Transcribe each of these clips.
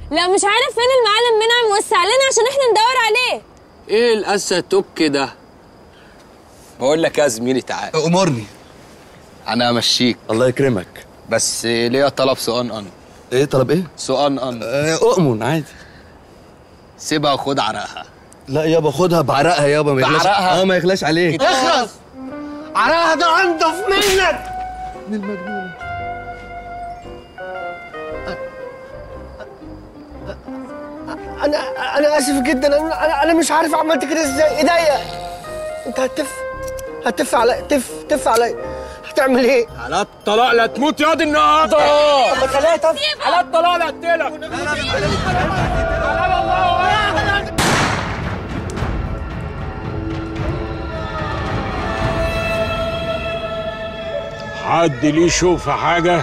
لا مش عارف فين المعلم منعم وسع لنا عشان احنا ندور عليه ايه القسة توك ده بقول لك يا زميلي تعال امرني انا امشيك الله يكرمك بس ليا طلب سؤال ان ايه طلب ايه سؤال ان آه، اؤمن عادي سيبها وخد عرقها لا يابا خدها بعرقها يابا ما يغلاش بعرقها؟ اه ما يغلاش عليك اخرس عرقها ده انضف منك انا انا اسف جدا انا انا, أنا مش عارف عملت كده ازاي ايديا انت هتف هتف علي تف تف علي هتعمل ايه؟ على الطلاق لا تموت ياض النهارده طب خليها تف على الطلاق لا اقتلك حد ليه يشوف حاجة؟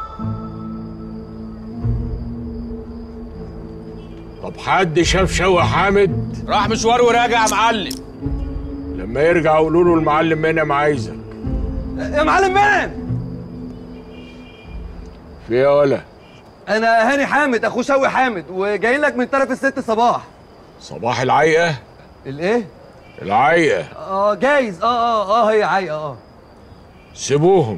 طب حد شاف شوقي حامد؟ راح مشوار وراجع يا معلم لما يرجع قولوا له المعلم منعم عايزك يا معلم منعم في ايه يا ولا؟ انا هاني حامد اخو شوقي حامد وجايين لك من طرف الست صباح صباح العيقة؟ الايه العيقة اه جايز اه اه اه هي عايقه اه سيبوهم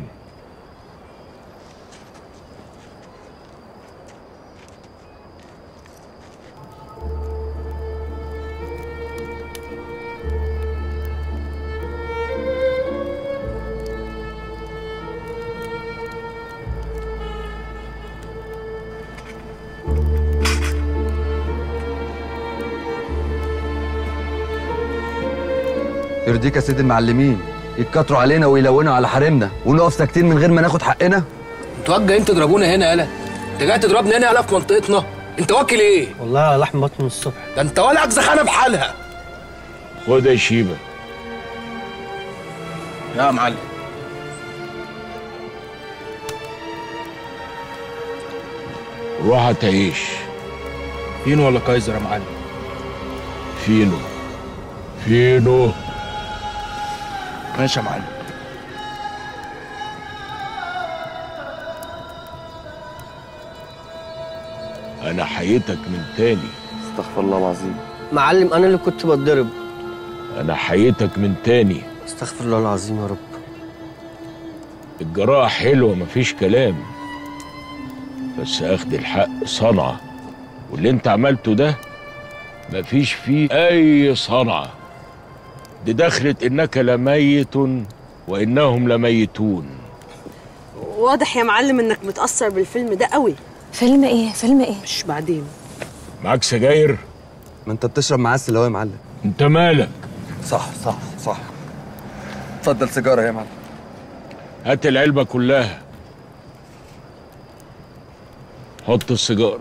يرضيك يا سيد المعلمين يتكتروا علينا ويلونوا على حريمنا ونقف ساكتين من غير ما ناخد حقنا انتوا جايين تضربونا هنا يالا انت جاي تضربنا هنا يالا في منطقتنا انت واكل ايه والله على لحم بطن من الصبح ده انت ولا اجزخانه بحالها خد يا شيبة يا معلم روح هتعيش فين ولا كايزر يا معلم فينو فينو ماشي يا معلم انا حييتك من تاني استغفر الله العظيم معلم انا اللي كنت بتضرب انا حييتك من تاني استغفر الله العظيم يا رب الجراءة حلوة مفيش كلام بس اخد الحق صنعة واللي انت عملته ده مفيش فيه اي صنعة دي دخلت انك لميت وانهم لميتون واضح يا معلم انك متأثر بالفيلم ده قوي فيلم ايه فيلم ايه مش بعدين معاك سجاير ما انت بتشرب معسل اهو يا معلم انت مالك صح صح صح اتفضل سيجاره يا معلم هات العلبة كلها حط السيجارة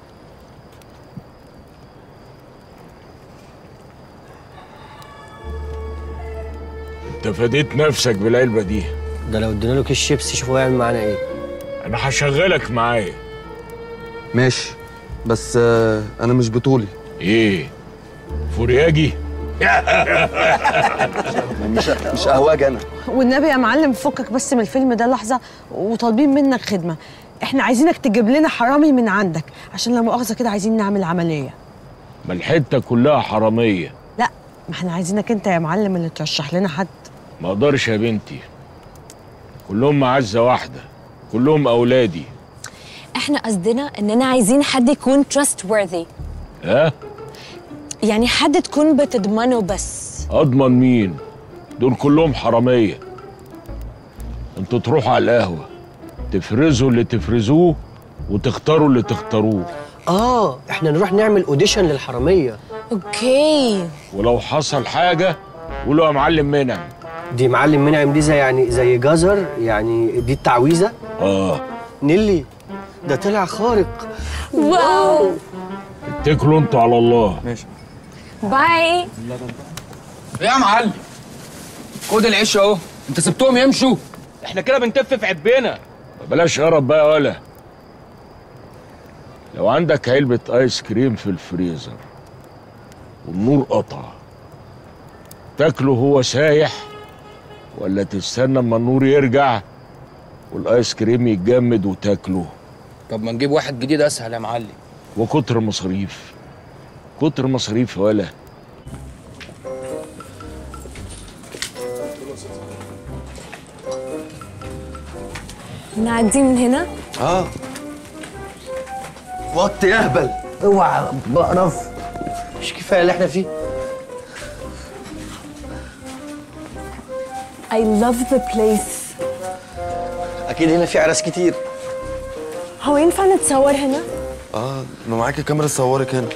انت فديت نفسك بالعلبة دي ده لو ادينا له كيس شيبسي شوفوا هيعمل معانا ايه انا هشغلك معايا ماشي بس آه انا مش بطولي ايه فورياجي مش مش قهواجي انا والنبي يا معلم فكك بس من الفيلم ده لحظة وطالبين منك خدمة احنا عايزينك تجيب لنا حرامي من عندك عشان لا مؤاخذة كده عايزين نعمل عملية ما الحتة كلها حرامية لا ما احنا عايزينك انت يا معلم اللي ترشح لنا حد ما اقدرش يا بنتي كلهم معزة واحدة كلهم اولادي احنا قصدنا اننا عايزين حد يكون trustworthy ها يعني حد تكون بتضمنه بس اضمن مين دول كلهم حرامية انتوا تروحوا على القهوة تفرزوا اللي تفرزوه وتختاروا اللي تختاروه اه احنا نروح نعمل اوديشن للحراميه اوكي ولو حصل حاجة قولوا يا معلم منعم دي معلم منعم دي زي يعني زي جزر يعني دي التعويذه اه نيلي ده طلع خارق واو اتكلوا انتوا على الله ماشي باي ايه يا معلم خد العيش اهو انت سبتهم يمشوا احنا كده بنتف في عبنا بلاش قرب بقى يا ولا لو عندك علبة ايس كريم في الفريزر والنور قطع تاكله هو سايح ولا تستنى اما النور يرجع والايس كريم يتجمد وتاكله طب ما نجيب واحد جديد اسهل يا معلم وكتر مصاريف كتر مصاريف ولا نعدي من هنا اه وط يهبل اوعى بقرف مش كفايه اللي احنا فيه I love the place اكيد هنا في عراس كتير هو ينفع نتصور هنا؟ اه ما معاكي كاميرا تصورك هنا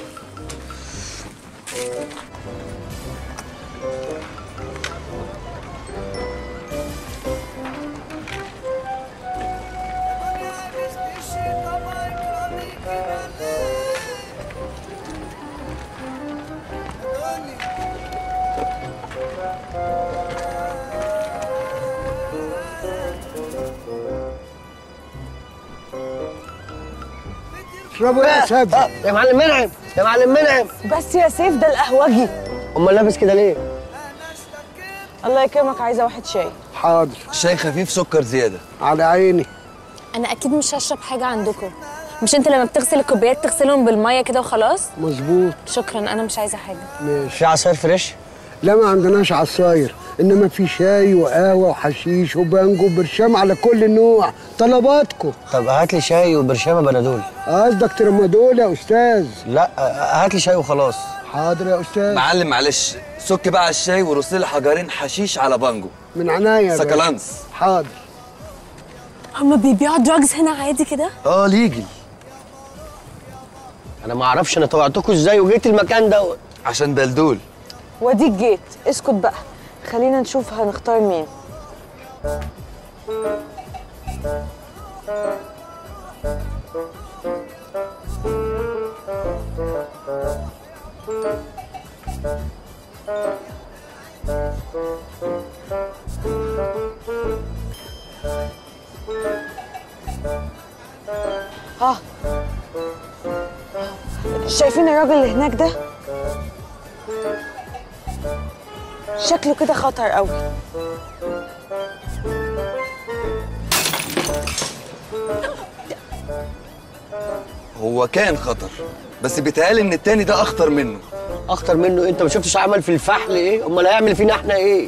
اشربوا يا شاب يا معلم منعم يا معلم منعم بس يا سيف ده القهوجي امال لابس كده ليه الله يكرمك عايزه واحد شاي حاضر شاي خفيف سكر زياده على عيني انا اكيد مش هشرب حاجه عندكم مش انت لما بتغسل الكوبايات تغسلهم بالميه كده وخلاص مظبوط شكرا انا مش عايزه حاجه ماشي في عصاير فريش لا ما عندناش عصاير انما في شاي وقهوه وحشيش وبانجو وبرشام على كل نوع طلباتكم طب هات لي شاي وبرشامه بنادول قصدك ترمادول يا استاذ لا هات لي شاي وخلاص حاضر يا استاذ معلم معلش سك بقى على الشاي ورص لي حجرين حشيش على بانجو من عناية يا باشا. سكالانس حاضر هما بيبيعوا دراجز هنا عادي كده اه ليجل انا ما اعرفش انا طوعتكم ازاي وجيت المكان دوت عشان دلدول واديك جيت اسكت بقى خلينا نشوف هنختار مين ها شايفين الراجل اللي هناك ده شكله كده خطر قوي هو كان خطر بس بيتهيألي ان التاني ده اخطر منه اخطر منه انت ما شفتش عمل في الفحل ايه امال هيعمل فينا احنا ايه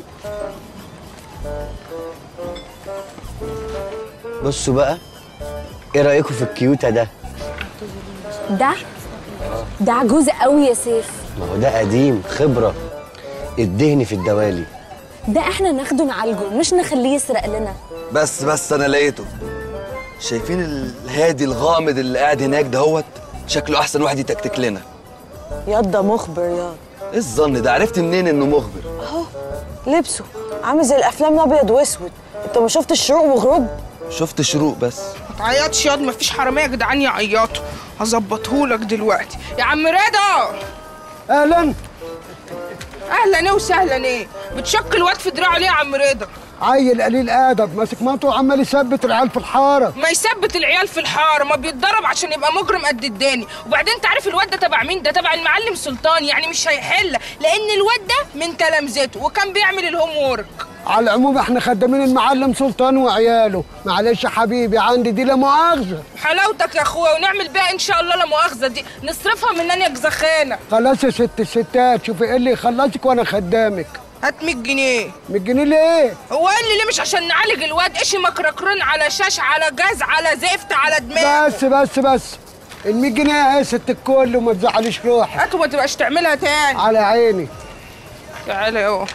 بصوا بقى ايه رايكم في الكيوتا ده ده ده عجوز قوي يا سيف ما هو ده قديم خبره الدهن في الدوالي ده احنا ناخده نعالجه مش نخليه يسرق لنا بس بس انا لقيته شايفين الهادي الغامض اللي قاعد هناك دهوت شكله احسن واحد يتكتك لنا ياض ده مخبر ياض ايه الظن ده عرفت منين انه مخبر اهو لبسه عامل زي الافلام الابيض واسود انت ما شفتش شروق وغروب شفت شروق بس ما تعيطش ياض مفيش حراميه يا جدعان يعيطوا هظبطهولك دلوقتي يا عم رضا اهلا اهلا ايه وسهلا ايه بتشك الواد في دراعه ليه يا عم رضا عيل قليل ادب ماسك مطوه وعمال يثبت العيال في الحاره ما يثبت العيال في الحاره ما بيتدرب عشان يبقى مجرم قد الداني وبعدين انت عارف الواد ده تبع مين ده تبع المعلم سلطان يعني مش هيحل لان الواد ده من تلامذته وكان بيعمل الهوم وورك على العموم احنا خدامين المعلم سلطان وعياله معلش يا حبيبي عندي دي لا مؤاخذه حلاوتك يا اخويا ونعمل بيها ان شاء الله لا مؤاخذه دي نصرفها مننا يا جزخانه خلاص يا ست الستات شوفي ايه اللي يخلصك وانا خدامك هات 100 جنيه 100 جنيه ليه؟ هو قال لي ليه مش عشان نعالج الواد ايش مكركرين على شاش على جاز على زفت على دماغ بس بس بس ال 100 جنيه يا ست الكل وما تزعليش روحك هات وما تبقاش تعملها تاني على عيني تعالى اهو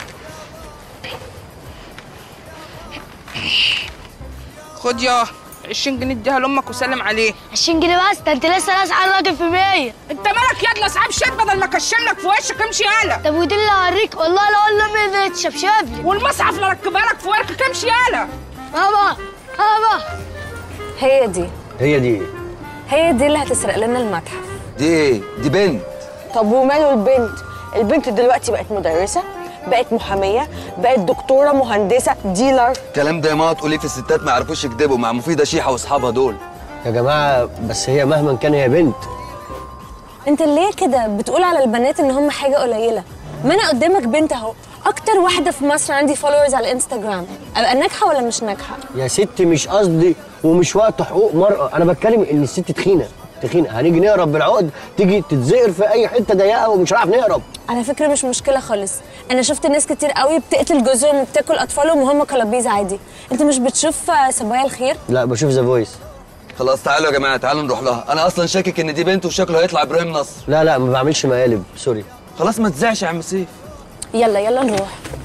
خد يا 20 جنيه اديها لامك وسلم عليه 20 جنيه بس ده انت لسه لاسع الراجل في 100 انت مالك يا اصحاب شات بدل ما اكشم لك في وشك امشي يالا طب ودي اللي هوريك والله لا اقول لامي اللي تشبشب لي والمصحف اللي ركبها لك في وركك امشي يالا بابا بابا هي دي هي دي هي دي اللي هتسرق لنا المتحف دي ايه دي بنت طب وماله البنت البنت دلوقتي بقت مدرسه بقت محاميه بقت دكتوره مهندسه ديلر الكلام ده يا ماما تقولي في الستات ما يعرفوش يكذبوا مع مفيده شيحه واصحابها دول يا جماعه بس هي مهما كان هي بنت انت ليه كده بتقول على البنات ان هم حاجه قليله ما انا قدامك بنت اهو اكتر واحده في مصر عندي فولورز على الانستجرام ابقى ناجحه ولا مش ناجحه يا ست مش قصدي ومش وقت حقوق مرأة أنا بتكلم إن الست تخينة تخينه هنيجي نهرب بالعقد تيجي تتزقر في اي حته ضيقه ومش هنعرف نهرب على فكره مش مشكله خالص انا شفت ناس كتير قوي بتقتل جوزهم وبتاكل اطفالهم وهم كلابيز عادي انت مش بتشوف آه، صبايا الخير لا بشوف ذا فويس خلاص تعالوا يا جماعه تعالوا نروح لها انا اصلا شاكك ان دي بنت وشكله هيطلع ابراهيم نصر لا لا ما بعملش مقالب سوري خلاص ما تزعش يا عم سيف يلا يلا نروح